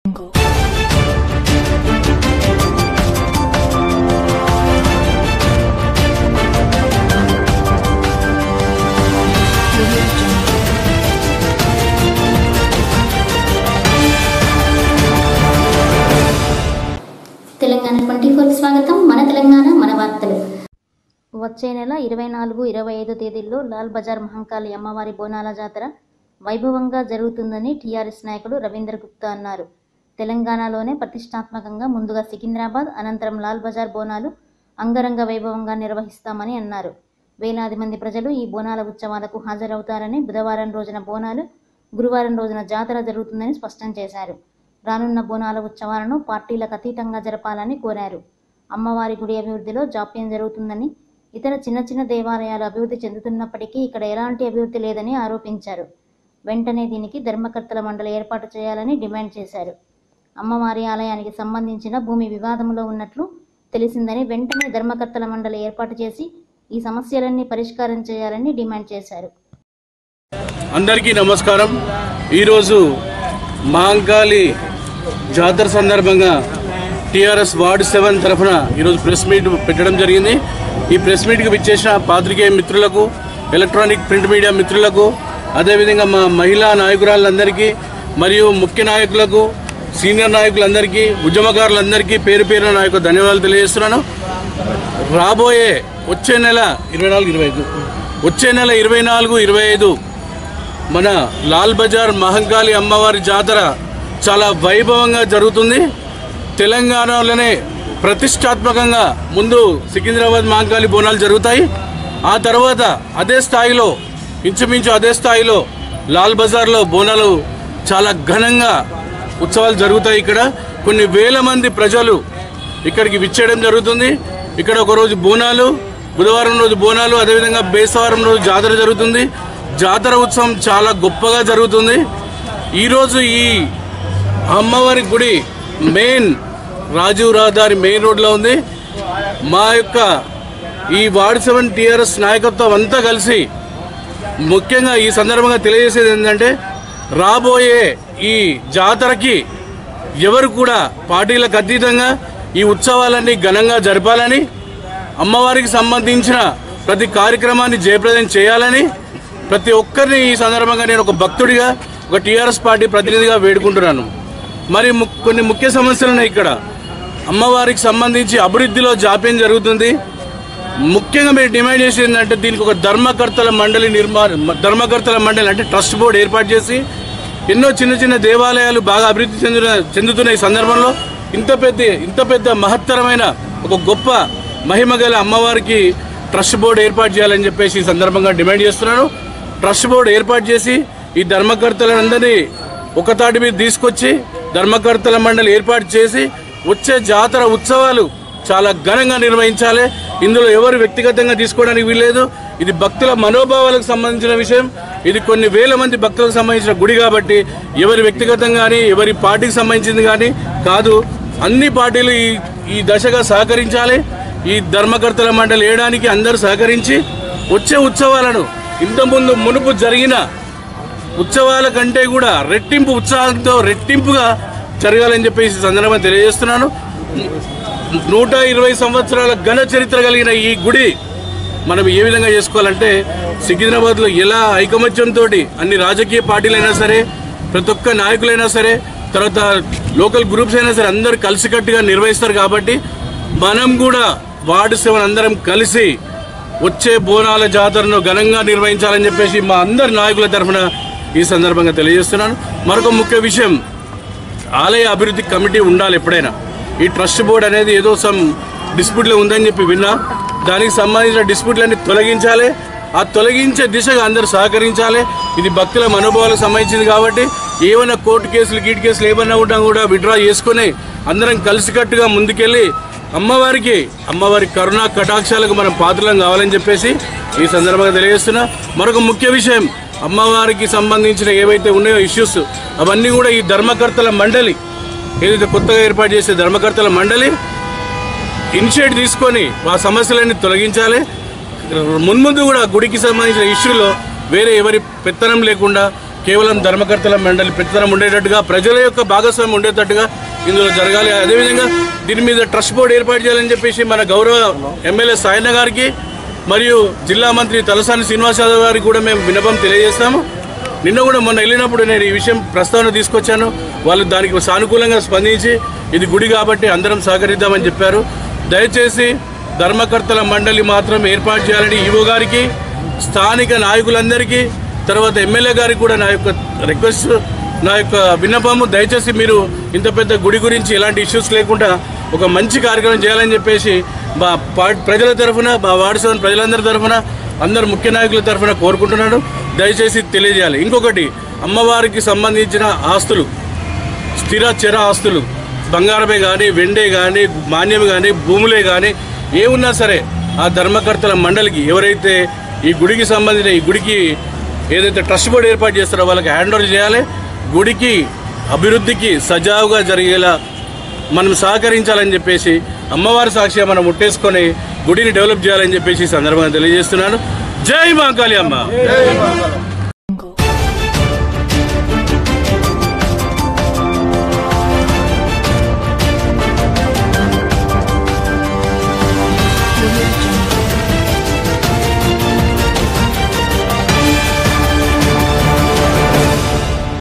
Telangana twenty four స్వాగతం మన తెలంగాణ మన వార్తలు వచ్చే నెల ఇరవై నాలుగు ఇరవై ఐదు తేదీల్లో లాల్ బజార్ మహంకాళి అమ్మవారి బోనాల జాతర వైభవంగా జరుగుతుందని టీఆర్ఎస్ నాయకుడు రవీంద్ర గుప్తా అన్నారు తెలంగాణలోనే ప్రతిష్టాత్మకంగా ముందుగా సికింద్రాబాద్ అనంతరం లాల్ బజార్ బోనాలు అంగరంగ వైభవంగా నిర్వహిస్తామని అన్నారు వేలాది మంది ప్రజలు ఈ బోనాల ఉత్సవాలకు హాజరవుతారని బుధవారం రోజున బోనాలు గురువారం రోజున జాతర జరుగుతుందని స్పష్టం చేశారు రానున్న బోనాల ఉత్సవాలను పార్టీలకు అతీతంగా జరపాలని కోరారు అమ్మవారి గుడి అభివృద్ధిలో జాప్యం జరుగుతుందని ఇతర చిన్న చిన్న దేవాలయాలు అభివృద్ధి చెందుతున్నప్పటికీ ఇక్కడ ఎలాంటి అభివృద్ధి లేదని ఆరోపించారు వెంటనే దీనికి ధర్మకర్తల మండలి ఏర్పాటు చేయాలని డిమాండ్ చేశారు అమ్మవారి ఆలయానికి సంబంధించిన భూమి వివాదంలో ఉన్నట్లు తెలిసిందని వెంటనే ధర్మకర్తల మండలి ఏర్పాటు చేసి ఈ సమస్యలన్నీ పరిష్కారం చేయాలని డిమాండ్ చేశారు అందరికీ నమస్కారం ఈరోజు మహంకాళి జాతర సందర్భంగా టీఆర్ఎస్ వార్డు సెవెన్ తరఫున ఈరోజు ప్రెస్ మీట్ పెట్టడం జరిగింది ఈ ప్రెస్ మీట్కి విచ్చేసిన పాత్రికేయ మిత్రులకు ఎలక్ట్రానిక్ ప్రింట్ మీడియా మిత్రులకు అదేవిధంగా మా మహిళా నాయకురాలందరికీ మరియు ముఖ్య నాయకులకు సీనియర్ నాయకులందరికీ ఉద్యమకారులందరికీ పేరు పేరున నా యొక్క ధన్యవాదాలు తెలియజేస్తున్నాను రాబోయే వచ్చే నెల ఇరవై నాలుగు ఇరవై ఐదు వచ్చే నెల ఇరవై నాలుగు ఇరవై ఐదు మన లాల్ బజార్ మహంకాళి అమ్మవారి జాతర చాలా వైభవంగా జరుగుతుంది తెలంగాణలోనే ప్రతిష్టాత్మకంగా ముందు సికింద్రాబాద్ మహంకాళి బోనాలు జరుగుతాయి ఆ తర్వాత అదే స్థాయిలో ఇంచుమించు అదే స్థాయిలో లాల్ బజార్లో బోనాలు చాలా ఘనంగా ఉత్సవాలు జరుగుతాయి ఇక్కడ కొన్ని వేల మంది ప్రజలు ఇక్కడికి విచ్చేయడం జరుగుతుంది ఇక్కడ ఒక రోజు బోనాలు బుధవారం రోజు బోనాలు అదేవిధంగా బేసవారం రోజు జాతర జరుగుతుంది జాతర ఉత్సవం చాలా గొప్పగా జరుగుతుంది ఈరోజు ఈ అమ్మవారి గుడి మెయిన్ రాజీవ్ రహదారి మెయిన్ రోడ్లో ఉంది మా యొక్క ఈ వార్డ్ సెవెన్ టీఆర్ఎస్ నాయకత్వం అంతా కలిసి ముఖ్యంగా ఈ సందర్భంగా తెలియజేసేది ఏంటంటే రాబోయే ఈ జాతరకి ఎవరు కూడా పార్టీలకు అతీతంగా ఈ ఉత్సవాలన్నీ ఘనంగా జరపాలని అమ్మవారికి సంబంధించిన ప్రతి కార్యక్రమాన్ని జయప్రదం చేయాలని ప్రతి ఒక్కరిని ఈ సందర్భంగా నేను ఒక భక్తుడిగా ఒక టీఆర్ఎస్ పార్టీ ప్రతినిధిగా వేడుకుంటున్నాను మరి ము- కొన్ని ముఖ్య సమస్యలు ఉన్నాయి ఇక్కడ అమ్మవారికి సంబంధించి అభివృద్ధిలో జాప్యం జరుగుతుంది ముఖ్యంగా మీరు డిమాండ్ చేసేది ఏంటంటే దీనికి ఒక ధర్మకర్తల మండలి నిర్మాణ ధర్మకర్తల మండలి అంటే ట్రస్ట్ బోర్డు ఏర్పాటు చేసి ఎన్నో చిన్న చిన్న దేవాలయాలు బాగా అభివృద్ధి చెందిన చెందుతున్న ఈ సందర్భంలో ఇంత పెద్ద ఇంత పెద్ద మహత్తరమైన ఒక గొప్ప మహిమ గల అమ్మవారికి ట్రస్ట్ బోర్డు ఏర్పాటు చేయాలని చెప్పేసి ఈ సందర్భంగా డిమాండ్ చేస్తున్నాను ట్రస్ట్ బోర్డు ఏర్పాటు చేసి ఈ ధర్మకర్తలందరినీ ఒక తాటి మీద తీసుకొచ్చి ధర్మకర్తల మండలి ఏర్పాటు చేసి వచ్చే జాతర ఉత్సవాలు చాలా ఘనంగా నిర్వహించాలి ఇందులో ఎవరు వ్యక్తిగతంగా తీసుకోవడానికి వీల్లేదు ఇది భక్తుల మనోభావాలకు సంబంధించిన విషయం ఇది కొన్ని వేల మంది భక్తులకు సంబంధించిన గుడి కాబట్టి ఎవరి వ్యక్తిగతంగా కానీ ఎవరి పార్టీకి సంబంధించింది కానీ కాదు అన్ని పార్టీలు ఈ ఈ దశగా సహకరించాలి ఈ ధర్మకర్తల మండలి వేయడానికి అందరూ సహకరించి వచ్చే ఉత్సవాలను ఇంతకుముందు మునుపు జరిగిన ఉత్సవాల కంటే కూడా రెట్టింపు ఉత్సాహంతో రెట్టింపుగా జరగాలని చెప్పేసి ఈ సందర్భంగా తెలియజేస్తున్నాను నూట ఇరవై సంవత్సరాల ఘన చరిత్ర కలిగిన ఈ గుడి మనం ఏ విధంగా చేసుకోవాలంటే సికింద్రాబాద్లో ఎలా ఐకమత్యంతో అన్ని రాజకీయ పార్టీలైనా సరే ప్రతి ఒక్క నాయకులైనా సరే తర్వాత లోకల్ గ్రూప్స్ అయినా సరే అందరు కలిసికట్టుగా నిర్వహిస్తారు కాబట్టి మనం కూడా వార్డు సెవెన్ అందరం కలిసి వచ్చే బోనాల జాతరను ఘనంగా నిర్వహించాలని చెప్పేసి మా అందరి నాయకుల తరఫున ఈ సందర్భంగా తెలియజేస్తున్నాను మరొక ముఖ్య విషయం ఆలయ అభివృద్ధి కమిటీ ఉండాలి ఎప్పుడైనా ఈ ట్రస్ట్ బోర్డు అనేది ఏదో సమ్ డిస్ప్యూట్లో ఉందని చెప్పి విన్నా దానికి సంబంధించిన డిస్ప్యూట్లన్నీ తొలగించాలి ఆ తొలగించే దిశగా అందరూ సహకరించాలి ఇది భక్తుల మనోభావాలకు సంబంధించింది కాబట్టి ఏమైనా కోర్టు కేసులు గీట్ కేసులు ఏమన్నా ఉన్నా కూడా విడ్రా చేసుకుని అందరం కలిసికట్టుగా ముందుకెళ్ళి అమ్మవారికి అమ్మవారి కరుణా కటాక్షాలకు మనం పాత్రలం కావాలని చెప్పేసి ఈ సందర్భంగా తెలియజేస్తున్నా మరొక ముఖ్య విషయం అమ్మవారికి సంబంధించిన ఏవైతే ఉన్నాయో ఇష్యూస్ అవన్నీ కూడా ఈ ధర్మకర్తల మండలి ఏదైతే కొత్తగా ఏర్పాటు చేసే ధర్మకర్తల మండలి ఇనిషియేట్ తీసుకొని ఆ సమస్యలన్నీ తొలగించాలి మున్ముందు కూడా గుడికి సంబంధించిన ఇష్యూలో వేరే ఎవరి పెత్తనం లేకుండా కేవలం ధర్మకర్తల మండలి పెత్తనం ఉండేటట్టుగా ప్రజల యొక్క భాగస్వామ్యం ఉండేటట్టుగా ఇందులో జరగాలి అదేవిధంగా దీని మీద ట్రస్ట్ బోర్డు ఏర్పాటు చేయాలని చెప్పేసి మన గౌరవ ఎమ్మెల్యే సాయన్న గారికి మరియు జిల్లా మంత్రి తలసాని శ్రీనివాస్ యాదవ్ గారికి కూడా మేము విన్నపం తెలియజేస్తాము నిన్న కూడా మొన్న వెళ్ళినప్పుడు నేను ఈ విషయం ప్రస్తావన తీసుకొచ్చాను వాళ్ళు దానికి సానుకూలంగా స్పందించి ఇది గుడి కాబట్టి అందరం సహకరిద్దామని చెప్పారు దయచేసి ధర్మకర్తల మండలి మాత్రం ఏర్పాటు చేయాలని ఈవో గారికి స్థానిక నాయకులందరికీ తర్వాత ఎమ్మెల్యే గారికి కూడా నా యొక్క రిక్వెస్ట్ నా యొక్క విన్నపము దయచేసి మీరు ఇంత పెద్ద గుడి గురించి ఎలాంటి ఇష్యూస్ లేకుండా ఒక మంచి కార్యక్రమం చేయాలని చెప్పేసి మా పా- ప్రజల తరఫున మా వార్డు సభ ప్రజలందరి తరఫున అందరు ముఖ్య నాయకుల తరఫున కోరుకుంటున్నాను దయచేసి తెలియజేయాలి ఇంకొకటి అమ్మవారికి సంబంధించిన ఆస్తులు స్థిర చర ఆస్తులు బంగారమే కానీ వెండే కానీ మాన్యం కానీ భూములే కానీ ఏమున్నా సరే ఆ ధర్మకర్తల మండలికి ఎవరైతే ఈ గుడికి సంబంధించిన ఈ గుడికి ఏదైతే ట్రస్ట్ బోర్డు ఏర్పాటు చేస్తారో వాళ్ళకి హ్యాండ్ ఓవర్ చేయాలి గుడికి అభివృద్ధికి సజావుగా జరిగేలా మనం సహకరించాలని చెప్పేసి అమ్మవారి సాక్షిగా మనం ముట్టేసుకొని గుడిని డెవలప్ చేయాలని చెప్పేసి ఈ సందర్భంగా తెలియజేస్తున్నాను జై మాంకాళి అమ్మ Audio Jungle.